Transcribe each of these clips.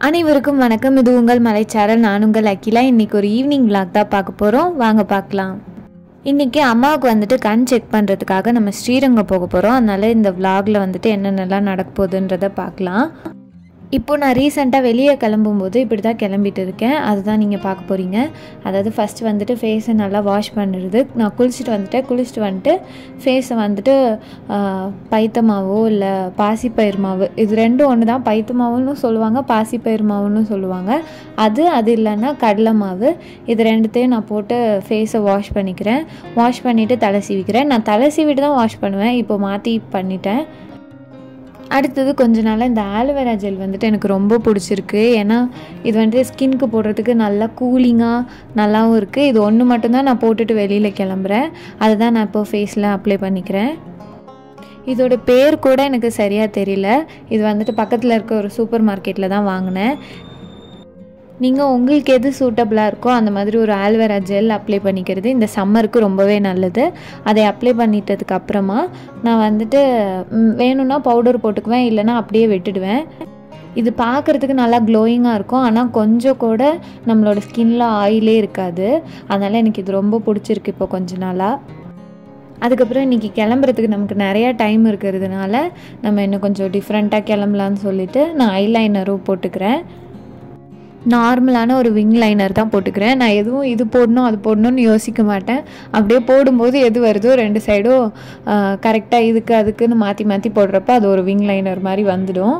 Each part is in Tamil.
அனைவருக்கும் வணக்கம் இது உங்கள் மலைச்சாரல் நான் உங்கள் அகிலா இன்னைக்கு ஒரு ஈவினிங் vlog தான் பார்க்க போகிறோம் வாங்க பார்க்கலாம் இன்றைக்கி அம்மாவுக்கு வந்துட்டு கண் செக் பண்ணுறதுக்காக நம்ம ஸ்ரீரங்கம் போக போகிறோம் அதனால இந்த vlogல வந்துட்டு என்னென்னலாம் நடக்க போகுதுன்றதை பார்க்கலாம் இப்போ நான் ரீசெண்டாக வெளியே கிளம்பும்போது இப்படி தான் கிளம்பிட்டு இருக்கேன் அதுதான் நீங்கள் பார்க்க போகிறீங்க அதாவது ஃபஸ்ட்டு வந்துட்டு ஃபேஸை நல்லா வாஷ் பண்ணுறது நான் குளிச்சுட்டு வந்துட்டேன் குளிச்சுட்டு வந்துட்டு ஃபேஸை வந்துட்டு ஆஹ், பைத்த மாவோ இல்லை பாசிப்பயிர் மாவு இது ரெண்டும் ஒன்று தான் பைத்த மாவுன்னு சொல்லுவாங்க பாசிப்பயிர் மாவுன்னு சொல்லுவாங்க அது அது இல்லைன்னா கடலை மாவு இது ரெண்டுத்தையும் நான் போட்டு ஃபேஸை வாஷ் பண்ணிக்கிறேன் வாஷ் பண்ணிவிட்டு தலை சீவிக்கிறேன் நான் தலை சீவிட்டு தான் வாஷ் பண்ணுவேன் இப்போ மாற்றி பண்ணிட்டேன் அடுத்தது கொஞ்ச நாளாக இந்த ஆலோவேரா ஜெல் வந்துட்டு எனக்கு ரொம்ப பிடிச்சிருக்கு ஏன்னா இது வந்துட்டு ஸ்கின்க்கு போடுறதுக்கு நல்லா கூலிங்காக நல்லாவும் இருக்குது இது ஒன்று மட்டும்தான் நான் போட்டுட்டு வெளியில் கிளம்புறேன் அதுதான் நான் இப்போ ஃபேஸில் அப்ளை பண்ணிக்கிறேன் இதோட பேர் கூட எனக்கு சரியாக தெரியல இது வந்துட்டு பக்கத்தில் இருக்க ஒரு சூப்பர் மார்க்கெட்டில் தான் வாங்கினேன் நீங்கள் உங்களுக்கு எது சூட்டபுளாக இருக்கோ அந்த மாதிரி ஒரு ஆல்வேரா ஜெல் அப்ளை பண்ணிக்கிறது இந்த சம்மருக்கு ரொம்பவே நல்லது அதை அப்ளை பண்ணிட்டதுக்கு அப்புறமா நான் வந்துட்டு ம், வேணும்னா பவுடர் போட்டுக்குவேன் இல்லைன்னா அப்படியே விட்டுடுவேன் இது பார்க்குறதுக்கு நல்லா க்ளோயிங்காக இருக்கும் ஆனால் கொஞ்சம் கூட நம்மளோட ஸ்கின்ல ஆயிலே இருக்காது அதனால் எனக்கு இது ரொம்ப பிடிச்சிருக்கு இப்போ கொஞ்ச நாளாக அதுக்கப்புறம் இன்றைக்கி கிளம்புறதுக்கு நமக்கு நிறையா டைம் இருக்கிறதுனால நம்ம இன்னும் கொஞ்சம் டிஃப்ரெண்ட்டாக கிளம்பலான்னு சொல்லிட்டு நான் ஐலைனரும் போட்டுக்கிறேன் நார்மலான ஒரு விங் லைனர் தான் போட்டுக்கிறேன் நான் எதுவும் இது போடணும் அது போடணும்னு யோசிக்க மாட்டேன் அப்படியே போடும்போது எது வருதோ ரெண்டு சைடும் கரெக்டாக இதுக்கு அதுக்குன்னு மாற்றி மாற்றி போடுறப்ப அது ஒரு விங் லைனர் மாதிரி வந்துடும்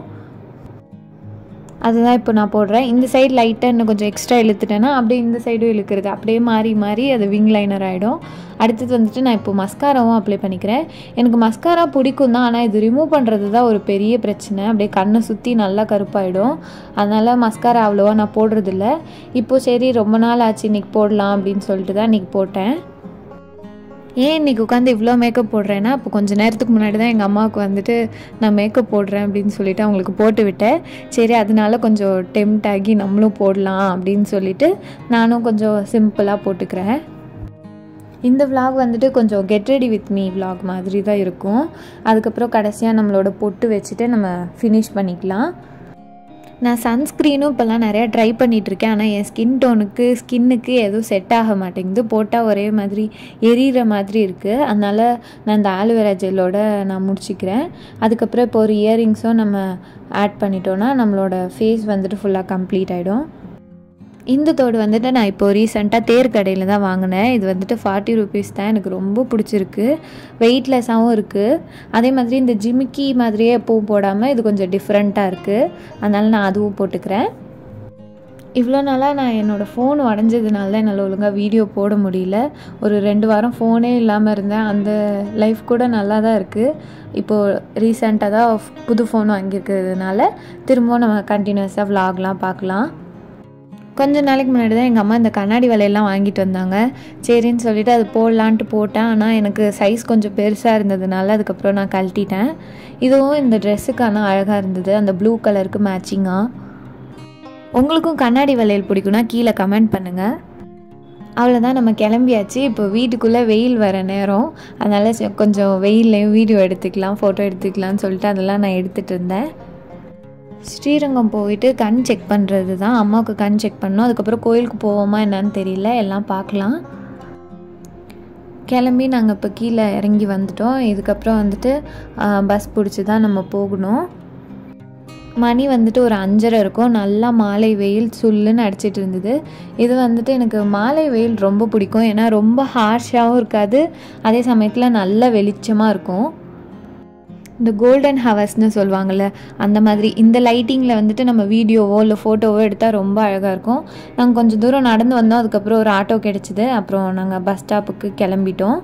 அதுதான் இப்போ நான் போடுறேன் இந்த சைடு லைட்டாக இன்னும் கொஞ்சம் எக்ஸ்ட்ரா இழுத்துட்டேன்னா அப்படியே இந்த சைடும் இழுக்கிறது அப்படியே மாறி மாறி அது விங் லைனர் ஆகிடும் அடுத்தது வந்துட்டு நான் இப்போ மஸ்காராவும் அப்ளை பண்ணிக்கிறேன் எனக்கு மஸ்காரா பிடிக்கும் தான் ஆனால் இது ரிமூவ் பண்ணுறது தான் ஒரு பெரிய பிரச்சனை அப்படியே கண்ணை சுற்றி நல்லா கருப்பாயிடும் அதனால் மஸ்காரா அவ்வளோவா நான் போடுறதில்ல இப்போ சரி ரொம்ப நாள் ஆச்சு இன்றைக்கி போடலாம் அப்படின்னு சொல்லிட்டு தான் இன்றைக்கி போட்டேன் ஏன் இன்றைக்கி உட்காந்து இவ்வளோ மேக்கப் போடுறேன்னா இப்போ கொஞ்சம் நேரத்துக்கு முன்னாடி தான் எங்கள் அம்மாவுக்கு வந்துட்டு நான் மேக்கப் போடுறேன் அப்படின்னு சொல்லிட்டு அவங்களுக்கு போட்டு விட்டேன் சரி அதனால கொஞ்சம் டெம்ட் ஆகி நம்மளும் போடலாம் அப்படின்னு சொல்லிட்டு நானும் கொஞ்சம் சிம்பிளாக போட்டுக்கிறேன் இந்த vlog வந்துட்டு கொஞ்சம் get ready with me vlog மாதிரி தான் இருக்கும் அதுக்கப்புறம் கடைசியாக நம்மளோட பொட்டு வச்சுட்டு நம்ம ஃபினிஷ் பண்ணிக்கலாம் நான் சன்ஸ்க்ரீனும் இப்போல்லாம் நிறையா ட்ரை பண்ணிகிட்ருக்கேன் ஆனால் என் ஸ்கின் டோனுக்கு ஸ்கின்னுக்கு எதுவும் செட் ஆக மாட்டேங்குது போட்டால் ஒரே மாதிரி எரியிற மாதிரி இருக்குது அதனால் நான் இந்த ஆலோவேரா ஜெல்லோட நான் முடிச்சிக்கிறேன் அதுக்கப்புறம் இப்போ ஒரு இயரிங்ஸும் நம்ம ஆட் பண்ணிட்டோன்னா நம்மளோட ஃபேஸ் வந்துட்டு ஃபுல்லாக கம்ப்ளீட் ஆகிடும் இந்த தோடு வந்துட்டு நான் இப்போ ரீசெண்டாக தேர் கடையில் தான் வாங்கினேன் இது வந்துட்டு ஃபார்ட்டி ருபீஸ் தான் எனக்கு ரொம்ப பிடிச்சிருக்கு வெயிட்லெஸ்ஸாகவும் இருக்குது அதே மாதிரி இந்த ஜிமிக்கி மாதிரியே எப்பவும் போடாமல் இது கொஞ்சம் டிஃப்ரெண்ட்டாக இருக்குது அதனால் நான் அதுவும் போட்டுக்கிறேன் இவ்வளோ நாளாக நான் என்னோடய ஃபோன் உடஞ்சதுனால என்னால் ஒழுங்காக வீடியோ போட முடியல ஒரு ரெண்டு வாரம் ஃபோனே இல்லாமல் இருந்தேன் அந்த லைஃப் கூட நல்லா தான் இருக்குது இப்போது ரீசெண்டாக தான் புது ஃபோன் வாங்கியிருக்கிறதுனால திரும்பவும் நம்ம கண்டினியூஸாக vlogலாம் பார்க்கலாம் கொஞ்ச நாளைக்கு முன்னாடி தான் எங்கள் அம்மா இந்த கண்ணாடி வலையெல்லாம் வாங்கிட்டு வந்தாங்க சரின்னு சொல்லிட்டு அது போடலான்ட்டு போட்டேன் ஆனால் எனக்கு சைஸ் கொஞ்சம் பெருசாக இருந்ததுனால அதுக்கப்புறம் நான் கழட்டிட்டேன் இதுவும் இந்த ட்ரெஸ்ஸுக்கான அழகாக இருந்தது அந்த ப்ளூ கலருக்கு மேட்சிங்காக உங்களுக்கும் கண்ணாடி வளையல் பிடிக்கும்னா கீழே கமெண்ட் பண்ணுங்கள் அவ்வளோதான் நம்ம கிளம்பியாச்சு இப்போ வீட்டுக்குள்ளே வெயில் வர நேரம் அதனால் சரி, கொஞ்சம் வெயில்லையும் வீடியோ எடுத்துக்கலாம் ஃபோட்டோ எடுத்துக்கலாம்னு சொல்லிட்டு அதெல்லாம் நான் எடுத்துகிட்டு இருந்தேன் ஸ்ரீரங்கம் போயிட்டு கண் செக் பண்ணுறது தான் அம்மாவுக்கு கண் செக் பண்ணோம் அதுக்கப்புறம் கோயிலுக்கு போவோமா என்னன்னு தெரியல எல்லாம் பார்க்கலாம் கிளம்பி நாங்கள் இப்போ கீழே இறங்கி வந்துட்டோம் இதுக்கப்புறம் வந்துட்டு பஸ் பிடிச்சி தான் நம்ம போகணும் மணி வந்துட்டு ஒரு அஞ்சரை இருக்கும் நல்லா மாலை வெயில் சுல்லுன்னு அடிச்சிட்டு இருந்தது இது வந்துட்டு எனக்கு மாலை வெயில் ரொம்ப பிடிக்கும் ஏன்னா ரொம்ப ஹார்ஷாகவும் இருக்காது அதே சமயத்தில் நல்ல வெளிச்சமாக இருக்கும் இந்த கோல்டன் ஹவர்ஸ்னு சொல்லுவாங்கள்ல அந்த மாதிரி இந்த லைட்டிங்கில் வந்துட்டு நம்ம வீடியோவோ இல்லை ஃபோட்டோவோ எடுத்தால் ரொம்ப அழகாக இருக்கும் நாங்கள் கொஞ்சம் தூரம் நடந்து வந்தோம் அதுக்கப்புறம் ஒரு ஆட்டோ கிடச்சிது அப்புறம் நாங்கள் பஸ் ஸ்டாப்புக்கு கிளம்பிட்டோம்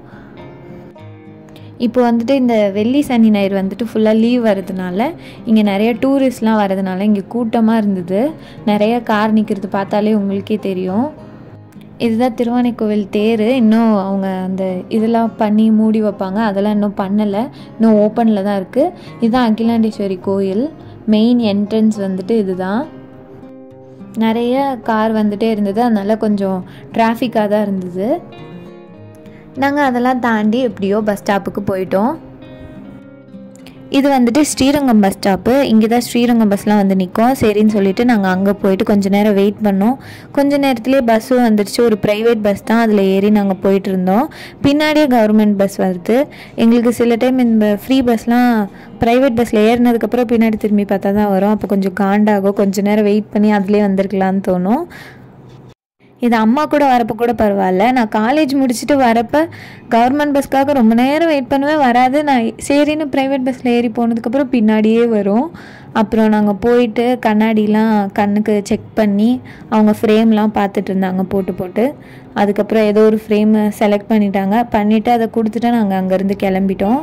இப்போ வந்துட்டு இந்த வெள்ளி சனி ஞாயிறு வந்துட்டு ஃபுல்லாக லீவ் வரதுனால இங்கே நிறைய டூரிஸ்ட்லாம் வரதுனால இங்கே கூட்டமாக இருந்தது நிறைய கார் நிற்கிறது பார்த்தாலே உங்களுக்கே தெரியும் இதுதான் திருவானைக்கோவில் தேர் இன்னும் அவங்க அந்த இதெல்லாம் பண்ணி மூடி வைப்பாங்க அதெல்லாம் இன்னும் பண்ணலை இன்னும் ஓப்பனில் தான் இருக்குது இதுதான் அகிலாண்டேஸ்வரி கோயில் மெயின் என்ட்ரன்ஸ் வந்துட்டு இதுதான் நிறைய கார் வந்துட்டே இருந்தது அதனால கொஞ்சம் டிராஃபிக்காக தான் இருந்தது நாங்கள் அதெல்லாம் தாண்டி எப்படியோ பஸ் ஸ்டாப்புக்கு போயிட்டோம் இது வந்துட்டு ஸ்ரீரங்கம் பஸ் ஸ்டாப்பு இங்கே தான் ஸ்ரீரங்கம் பஸ்லாம் வந்து நிற்கும் சரின்னு சொல்லிட்டு நாங்கள் அங்கே போயிட்டு கொஞ்ச நேரம் வெயிட் பண்ணோம் கொஞ்ச நேரத்துலேயே பஸ்ஸும் வந்துடுச்சு ஒரு ப்ரைவேட் பஸ் தான் அதில் ஏறி நாங்கள் போயிட்டு இருந்தோம் பின்னாடியே கவர்மெண்ட் பஸ் வருது எங்களுக்கு சில டைம் இந்த ஃப்ரீ பஸ்லாம் ப்ரைவேட் பஸ்ஸில் ஏறினதுக்கப்புறம் பின்னாடி திரும்பி பார்த்தா தான் வரும் அப்போ கொஞ்சம் காண்டாகும் கொஞ்ச நேரம் வெயிட் பண்ணி அதிலே வந்திருக்கலான்னு தோணும் இது அம்மா கூட வரப்போ கூட பரவாயில்ல நான் காலேஜ் முடிச்சுட்டு வரப்போ கவர்மெண்ட் பஸ்க்காக ரொம்ப நேரம் வெயிட் பண்ணுவேன் வராது நான் சரின்னு ப்ரைவேட் பஸ்ஸில் ஏறி போனதுக்கப்புறம் பின்னாடியே வரும் அப்புறம் நாங்கள் போயிட்டு கண்ணாடிலாம் கண்ணுக்கு செக் பண்ணி அவங்க ஃப்ரேம்லாம் பார்த்துட்டு இருந்தாங்க போட்டு போட்டு அதுக்கப்புறம் ஏதோ ஒரு ஃப்ரேம் செலக்ட் பண்ணிட்டாங்க பண்ணிவிட்டு அதை கொடுத்துட்டு நாங்கள் அங்கேருந்து கிளம்பிட்டோம்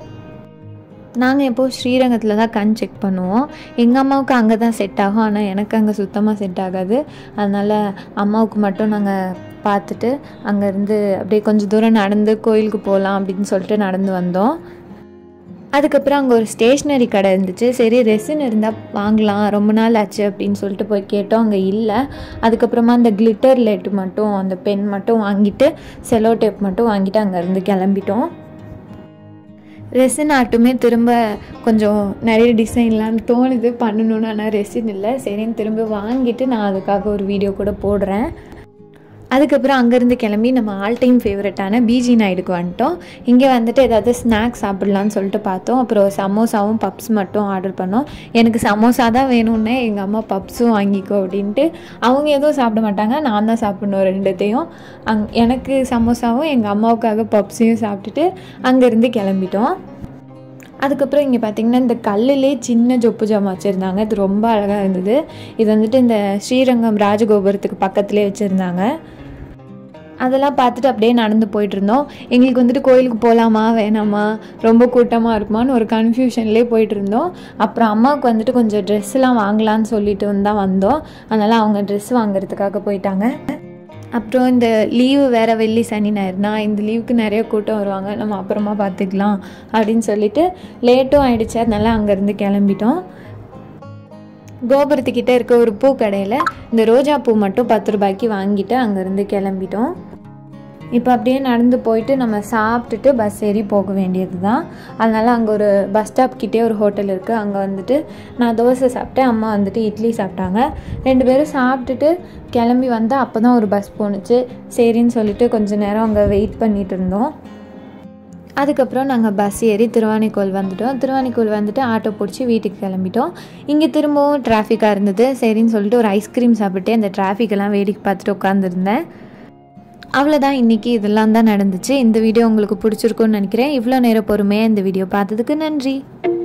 நாங்கள் எப்போது ஸ்ரீரங்கத்தில் தான் கண் செக் பண்ணுவோம் எங்கள் அம்மாவுக்கு அங்கே தான் செட் ஆகும் ஆனால் எனக்கு அங்கே சுத்தமாக செட் ஆகாது அதனால் அம்மாவுக்கு மட்டும் நாங்கள் பார்த்துட்டு அங்கேருந்து அப்படியே கொஞ்சம் தூரம் நடந்து கோயிலுக்கு போகலாம் அப்படின்னு சொல்லிட்டு நடந்து வந்தோம் அதுக்கப்புறம் அங்கே ஒரு ஸ்டேஷ்னரி கடை இருந்துச்சு சரி ரெசின் இருந்தால் வாங்கலாம் ரொம்ப நாள் ஆச்சு அப்படின்னு சொல்லிட்டு போய் கேட்டோம் அங்கே இல்லை அதுக்கப்புறமா அந்த கிளிட்டர் லெட் மட்டும் அந்த பென் மட்டும் வாங்கிட்டு செலோ டேப் மட்டும் வாங்கிட்டு அங்கேருந்து கிளம்பிட்டோம் ரெசின் ஆட்டுமே திரும்ப கொஞ்சம் நிறைய டிசைன்லாம் தோணுது பண்ணணும்னு ஆனால் ரெசின் இல்லை சரின்னு திரும்ப வாங்கிட்டு நான் அதுக்காக ஒரு வீடியோ கூட போடுறேன் அதுக்கப்புறம் அங்கேருந்து கிளம்பி நம்ம ஆல் டைம் ஃபேவரட்டான பிஜி நாயுடுக்கு வந்துட்டோம் இங்கே வந்துட்டு ஏதாவது ஸ்நாக்ஸ் சாப்பிட்லான்னு சொல்லிட்டு பார்த்தோம் அப்புறம் சமோசாவும் பப்ஸ் மட்டும் ஆர்டர் பண்ணோம் எனக்கு சமோசா தான் வேணும்னே எங்கள் அம்மா பப்ஸும் வாங்கிக்கோ அப்படின்ட்டு அவங்க எதுவும் சாப்பிட மாட்டாங்க நான் தான் சாப்பிடணும் ரெண்டுத்தையும் அங் எனக்கு சமோசாவும் எங்கள் அம்மாவுக்காக பப்ஸையும் சாப்பிட்டுட்டு அங்கேருந்து கிளம்பிட்டோம் அதுக்கப்புறம் இங்கே பார்த்தீங்கன்னா இந்த கல்லுலே சின்ன ஜொப்பு ஜாமான் வச்சுருந்தாங்க இது ரொம்ப அழகாக இருந்தது இது வந்துட்டு இந்த ஸ்ரீரங்கம் ராஜகோபுரத்துக்கு பக்கத்துலேயே வச்சுருந்தாங்க அதெல்லாம் பார்த்துட்டு அப்படியே நடந்து போயிட்டு இருந்தோம் எங்களுக்கு வந்துட்டு கோயிலுக்கு போகலாமா வேணாமா ரொம்ப கூட்டமாக இருக்குமான்னு ஒரு கன்ஃபியூஷன்லேயே போயிட்டு இருந்தோம் அப்புறம் அம்மாவுக்கு வந்துட்டு கொஞ்சம் ட்ரெஸ்லாம் வாங்கலான்னு சொல்லிட்டு தான் வந்தோம் அதனால் அவங்க ட்ரெஸ் வாங்குறதுக்காக போயிட்டாங்க அப்புறம் இந்த லீவு வேறு வெள்ளி சனி ஞாயிறுனா இந்த லீவுக்கு நிறைய கூட்டம் வருவாங்க நம்ம அப்புறமா பார்த்துக்கலாம் அப்படின்னு சொல்லிட்டு லேட்டும் ஆயிடுச்சு அதனால அங்கேருந்து கிளம்பிட்டோம் கோபுரத்துக்கிட்ட இருக்க ஒரு பூ கடையில் இந்த ரோஜா பூ மட்டும் பத்து ரூபாய்க்கு வாங்கிட்டு அங்கேருந்து கிளம்பிட்டோம் இப்போ அப்படியே நடந்து போயிட்டு நம்ம சாப்பிட்டுட்டு பஸ் ஏறி போக வேண்டியது தான் அதனால் அங்கே ஒரு பஸ் ஸ்டாப் கிட்டே ஒரு ஹோட்டல் இருக்குது அங்கே வந்துட்டு நான் தோசை சாப்பிட்டேன் அம்மா வந்துட்டு இட்லி சாப்பிட்டாங்க ரெண்டு பேரும் சாப்பிட்டுட்டு கிளம்பி வந்தால் அப்போ தான் ஒரு பஸ் போணுச்சு சரின்னு சொல்லிட்டு கொஞ்சம் நேரம் அங்கே வெயிட் பண்ணிகிட்டு இருந்தோம் அதுக்கப்புறம் நாங்கள் பஸ் ஏறி திருவானைக்கோல் வந்துட்டோம் திருவானைக்கோல் வந்துட்டு ஆட்டோ பிடிச்சி வீட்டுக்கு கிளம்பிட்டோம் இங்கே திரும்பவும் டிராஃபிக்காக இருந்தது சரின்னு சொல்லிட்டு ஒரு ஐஸ்கிரீம் சாப்பிட்டு அந்த டிராஃபிக்கெல்லாம் வேடிக்கை பார்த்துட்டு உட்காந்துருந்தேன் அவ்வளோதான் இன்றைக்கி இதெல்லாம் தான் நடந்துச்சு இந்த வீடியோ உங்களுக்கு பிடிச்சிருக்குன்னு நினைக்கிறேன் இவ்வளோ நேரம் பொறுமையாக இந்த வீடியோ பார்த்ததுக்கு நன்றி